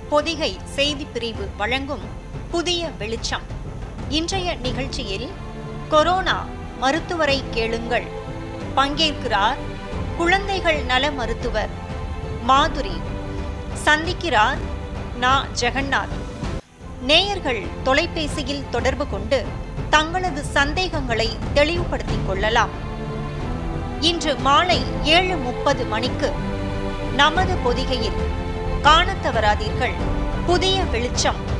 பொதிகை செய்தி பிரிவு வழங்கும் புதிய வெளிச்சம் இன்றைய நிகழ்ச்சியில் கொரோனா மருத்துவரை கேளுங்கள் பங்கேற்கிறார் குழந்தைகள் நல மருத்துவர் மாதுரி சந்திக்கிறார் நா ஜெகநாத் நேயர்கள் தொலைபேசியில் தொடர்பு கொண்டு தங்களது சந்தேகங்களை தெளிவுபடுத்திக் கொள்ளலாம் இன்று மாலை ஏழு முப்பது மணிக்கு நமது பொதிகையில் காணத் தவறாதீர்கள் புதிய வெளிச்சம்